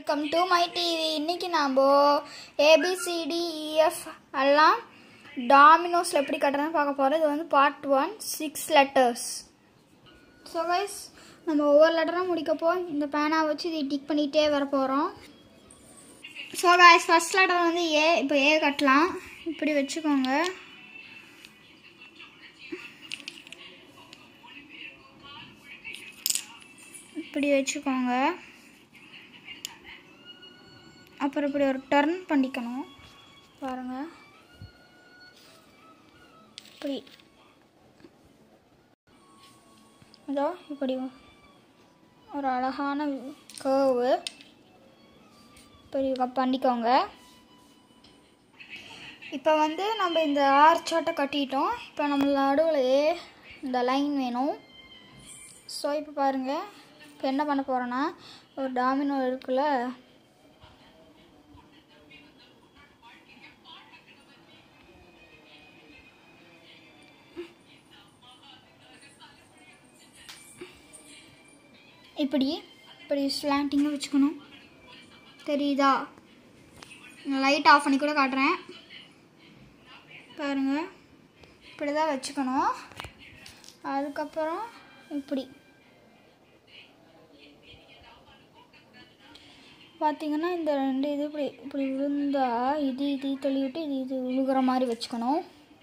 Welcome to my TV இன்னைக்கு நாம் ABCDEF எல்லாம் டாமினோஸில் எப்படி கட்டுறதுன்னு பார்க்க போகிறோம் இது வந்து part one six letters so guys நம்ம ஒவ்வொரு லெட்டராக முடிக்கப்போ இந்த பேனா வச்சு இதை டிக் பண்ணிகிட்டே வர போகிறோம் ஸோ கைஸ் ஃபஸ்ட் லெட்டர் வந்து ஏ இப்போ ஏ கட்டலாம் இப்படி வச்சுக்கோங்க இப்படி வச்சுக்கோங்க அப்புறம் இப்படி ஒரு டர்ன் பண்ணிக்கணும் பாருங்க இப்படி இதோ இப்படி ஒரு அழகான கேர்வு இப்படி பண்ணிக்கோங்க இப்போ வந்து நம்ம இந்த ஆர்ச்சாட்டை கட்டிட்டோம் இப்போ நம்ம நடுவில் இந்த லைன் வேணும் ஸோ இப்போ பாருங்கள் இப்போ என்ன பண்ண போகிறேன்னா ஒரு டாமினோ இருக்குல்ல இப்படி இப்படி ஸ்லாண்டிங்காக வச்சுக்கணும் தெரியுதா லைட் ஆஃப் பண்ணி கூட காட்டுறேன் பாருங்க இப்படி தான் வச்சுக்கணும் அதுக்கப்புறம் இப்படி பார்த்தீங்கன்னா இந்த ரெண்டு இது இப்படி இப்படி விழுந்தா இது இது தள்ளி விட்டு இது இது விழுகிற மாதிரி வச்சுக்கணும்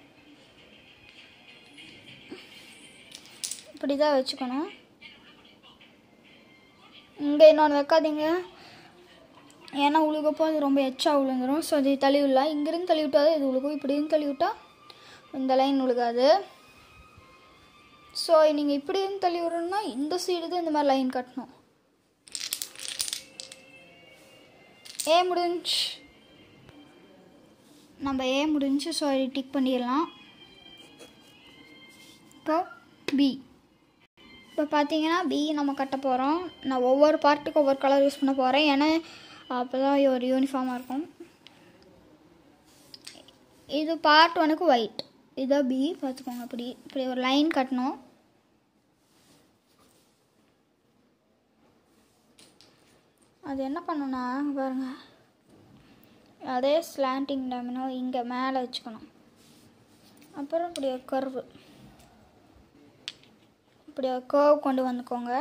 இப்படி தான் வச்சுக்கணும் இங்கே இன்னொன்று வைக்காதீங்க ஏன்னா உழுகப்போ அது ரொம்ப எச்சா விழுந்துடும் ஸோ இது தள்ளி விடலாம் இங்கேருந்து தள்ளி விட்டால் இது உழுகும் இப்படின்னு தள்ளி விட்டால் இந்த லைன் உழுகாது ஸோ நீங்கள் இப்படி இருந்து தள்ளி விடணும்னா இந்த சைடு தான் இந்த மாதிரி லைன் கட்டணும் ஏ முடிஞ்சு நம்ம ஏ முடிஞ்சு ஸோ டிக் பண்ணிடலாம் இப்போ பி இப்போ பார்த்தீங்கன்னா பி நம்ம கட்ட போகிறோம் நான் ஒவ்வொரு பார்ட்டுக்கு ஒவ்வொரு கலர் யூஸ் பண்ண போகிறேன் ஏன்னா அப்போ தான் ஒரு யூனிஃபார்மாக இருக்கும் இது பார்ட் ஒனுக்கு ஒயிட் இதான் பி பார்த்துக்கோங்க இப்படி இப்படி ஒரு லைன் கட்டணும் அது என்ன பண்ணுன்னா பாருங்க அதே ஸ்லாண்டிங் டாமினோ இங்கே மேலே வச்சுக்கணும் அப்புறம் இப்படி ஒரு கர்வு இப்படி ஒரு கர்வ் கொண்டு வந்துக்கோங்க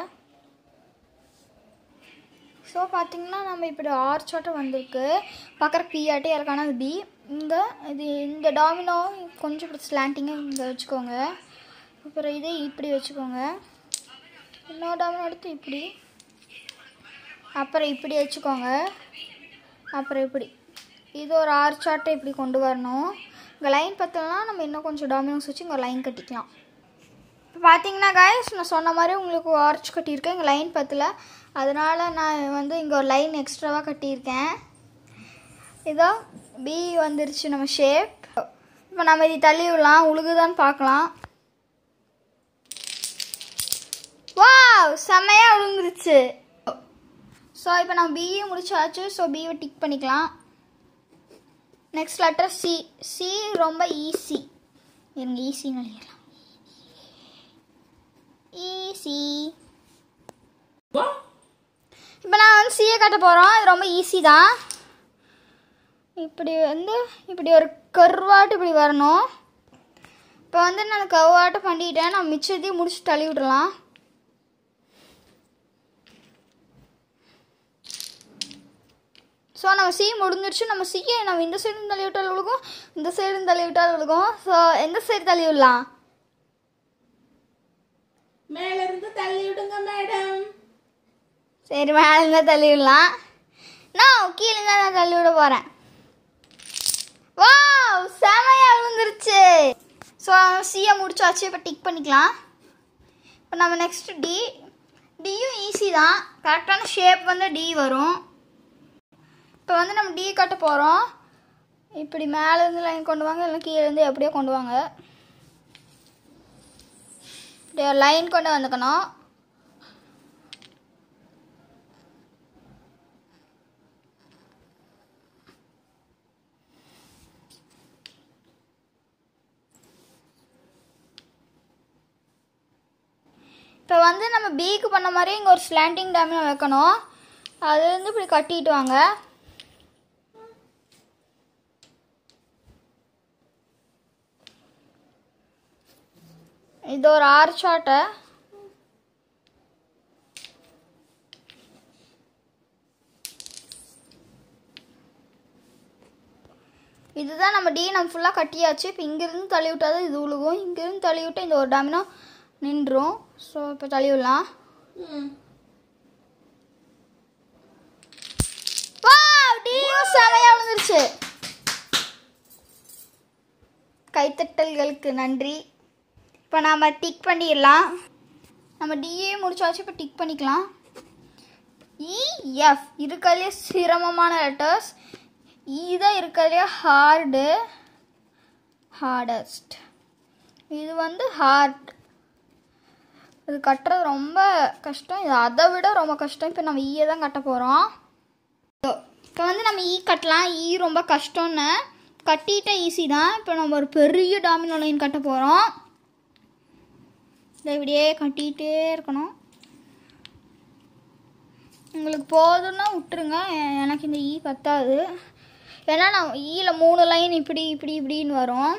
ஸோ பார்த்தீங்கன்னா நம்ம இப்படி ஆர்ச்சாட்டம் வந்திருக்கு பார்க்குற பிஆர்டி யாருக்கான அது பி இங்கே இது இந்த டாமினோ கொஞ்சம் இப்படி ஸ்லாண்டிங்காக இங்கே வச்சுக்கோங்க அப்புறம் இதே இப்படி வச்சுக்கோங்க இன்னொரு டாமினோ எடுத்து இப்படி அப்புறம் இப்படி வச்சுக்கோங்க அப்புறம் இப்படி இது ஒரு ஆர்ச்சாட்டை இப்படி கொண்டு வரணும் இங்கே லைன் பத்தலாம் நம்ம இன்னும் கொஞ்சம் டாமினோஸ் வச்சு இங்கே லைன் கட்டிக்கலாம் இப்போ பார்த்தீங்கன்னா காய்ஸ் நான் சொன்ன மாதிரி உங்களுக்கு ஆர்ச் கட்டியிருக்கேன் இங்கே லைன் பத்தல அதனால் நான் வந்து இங்கே ஒரு லைன் எக்ஸ்ட்ராவாக கட்டியிருக்கேன் இதோ பி வந்துருச்சு நம்ம ஷேப் இப்போ நம்ம இது தள்ளி விடலாம் உழுகுதான்னு பார்க்கலாம் வாவ் செம்மையாக விழுந்துருச்சு ஸோ இப்போ நம்ம பிஏ முடிச்சாச்சு ஸோ பிஏ டிக் பண்ணிக்கலாம் நெக்ஸ்ட் லெட்டர் சி சி ரொம்ப ஈஸி இருங்க ஈஸின்னு எழுதிடலாம் ஈஸி இப்போ நான் வந்து சிஏ கட்ட போகிறோம் இது ரொம்ப ஈஸி தான் இப்படி வந்து இப்படி ஒரு கர்வாட்டு இப்படி வரணும் இப்போ வந்து நான் கர்வாட்டு பண்ணிட்டேன் நான் மிச்சத்தையும் முடிச்சு தள்ளி விடலாம் ஸோ நம்ம சி முடிஞ்சிருச்சு நம்ம சியை நம்ம இந்த சைடும் தள்ளி விட்டால் விழுகும் இந்த சைடும் தள்ளி விட்டால் விழுகும் ஸோ எந்த சைடு தள்ளி விடலாம் மேல இருந்து தள்ளி விடுங்க மேடம் சரி மேலே தள்ளி விடலாம் நான் கீழே தான் நான் தள்ளி விட போகிறேன் வாவ் செமையா விழுந்துருச்சு ஸோ சியை முடிச்சாச்சு இப்போ டிக் பண்ணிக்கலாம் இப்போ நம்ம நெக்ஸ்ட் டி டியும் ஈஸி தான் கரெக்டான ஷேப் வந்து டி வரும் இப்போ வந்து நம்ம டி கட்ட போகிறோம் இப்படி மேலேருந்து லைன் கொண்டு வாங்க இல்லை கீழேருந்து எப்படியோ கொண்டு வாங்க இப்படி ஒரு லைன் கொண்டு வந்துக்கணும் இப்போ வந்து நம்ம பிக்கு பண்ண மாதிரி இங்கே ஒரு ஸ்லாண்டிங் டாமினோ வைக்கணும் அதுலேருந்து இப்படி கட்டிட்டு வாங்க இது ஒரு ஆறு ஷாட்டை இதுதான் நம்ம டி நம்ம ஃபுல்லாக கட்டியாச்சு இப்போ இங்கேருந்து தள்ளி விட்டால் தான் இது உழுகும் இங்கேருந்து தள்ளி விட்டால் இந்த ஒரு டாமினோ நின்றும் ஸோ இப்போ தள்ளி விடலாம் ம் வா டியும் செமையாக விழுந்துருச்சு கைத்தட்டல்களுக்கு நன்றி இப்போ நாம் டிக் பண்ணிடலாம் நம்ம டிஏ முடிச்சாச்சு இப்போ டிக் பண்ணிக்கலாம் இஎஃப் இருக்கிறதுலே சிரமமான லெட்டர்ஸ் தான் இருக்கிறதுலே ஹார்டு ஹார்டஸ்ட் இது வந்து ஹார்ட் இது கட்டுறது ரொம்ப கஷ்டம் இது அதை விட ரொம்ப கஷ்டம் இப்போ நம்ம ஈயை தான் கட்ட போகிறோம் இப்போ வந்து நம்ம ஈ கட்டலாம் ஈ ரொம்ப கஷ்டம்னு கட்டிட்ட ஈஸி தான் இப்போ நம்ம ஒரு பெரிய டாமினோ லைன் கட்ட போகிறோம் இதை இப்படியே கட்டிகிட்டே இருக்கணும் உங்களுக்கு போதும்னா விட்டுருங்க எ- எனக்கு இந்த ஈ பத்தாது ஏன்னா நான் ஈல மூணு லைன் இப்படி இப்படி இப்படின்னு வரும்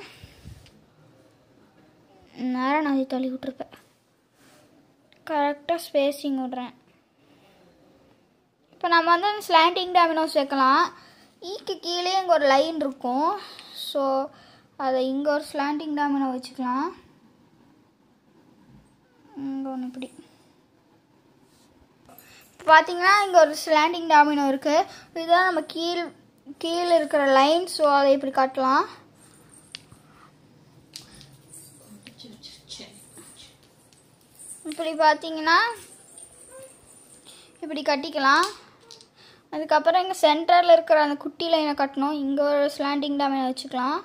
நேரம் நான் அதை தள்ளி விட்ருப்பேன் கரெக்டாக ஸ்பேஸிங் விட்றேன் இப்போ நம்ம வந்து அந்த ஸ்லாண்டிங் டாமினோஸ் வைக்கலாம் ஈக்கு கீழே இங்கே ஒரு லைன் இருக்கும் ஸோ அதை இங்கே ஒரு ஸ்லாண்டிங் டாமினோ வச்சுக்கலாம் இங்கே ஒன்று இப்படி இப்போ பார்த்தீங்கன்னா இங்கே ஒரு ஸ்லாண்டிங் டாமினோ இருக்குது இதுதான் நம்ம கீழ் கீழே இருக்கிற லைன் ஸோ அதை இப்படி காட்டலாம் இப்படி பார்த்தீங்கன்னா இப்படி கட்டிக்கலாம் அதுக்கப்புறம் இங்கே சென்டரில் இருக்கிற அந்த குட்டி லைனை கட்டணும் இங்கே ஒரு ஸ்லாண்டிங் டாமினை வச்சுக்கலாம்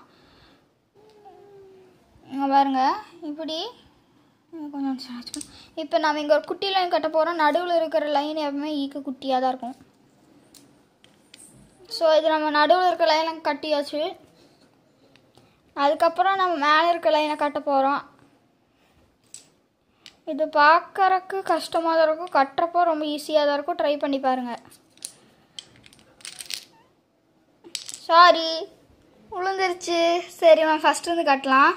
இங்கே பாருங்க இப்படி இங்க கொஞ்சம் நிமிஷம் வச்சுக்கணும் இப்போ நம்ம இங்கே ஒரு குட்டி லைன் கட்ட போகிறோம் நடுவில் இருக்கிற லைன் எப்பவுமே ஈக்கு குட்டியாக தான் இருக்கும் ஸோ இது நம்ம நடுவில் இருக்கிற லைனை கட்டியாச்சு அதுக்கப்புறம் நம்ம மேலே இருக்க லைனை கட்ட போகிறோம் இது பார்க்கறக்கு கஷ்டமாக தான் இருக்கும் கட்டுறப்போ ரொம்ப ஈஸியாக தான் இருக்கும் ட்ரை பண்ணி பாருங்கள் சாரி விழுந்துருச்சு சரி நான் ஃபஸ்ட்டு வந்து கட்டலாம்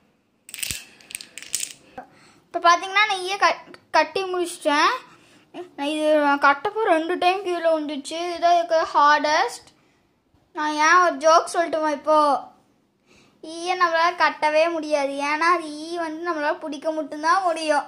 இப்போ பார்த்தீங்கன்னா நான் ஈய கட் கட்டி முடிச்சிட்டேன் நான் இது நான் கட்டப்போ ரெண்டு டைம் கீழே வந்துச்சு இதான் இருக்க ஹார்டஸ்ட் நான் ஏன் ஒரு ஜோக் சொல்லட்டுமா இப்போது ஈயை நம்மளால் கட்டவே முடியாது ஏன்னா அது ஈ வந்து நம்மளால் பிடிக்க மட்டும்தான் முடியும்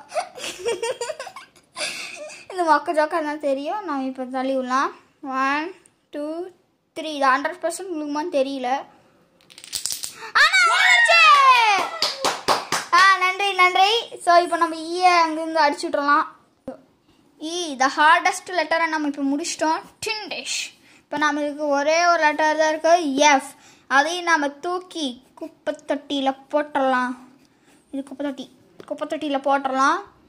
இந்த மொக்க ஜோக்காக தான் தெரியும் நான் இப்போ தள்ளி விடலாம் ஒன் டூ த்ரீ இது ஹண்ட்ரட் பர்சன்ட் முழுகுமான்னு தெரியல ஆனா, வந்துருச்சு! ஆ நன்றி நன்றி ஸோ இப்போ நம்ம ஈயை அங்கேருந்து அடிச்சு விட்றலாம் இ த ஹார்டஸ்ட் லெட்டரை நம்ம இப்போ முடிச்சிட்டோம் டின்டிஷ் இப்போ நம்மளுக்கு ஒரே ஒரு லெட்டர் தான் இருக்கு எஃப் அதையும் நாம் தூக்கி குப்பை தொட்டியில் போட்டுடலாம் இது குப்பை தொட்டி குப்பை தொட்டியில் போட்டுடலாம்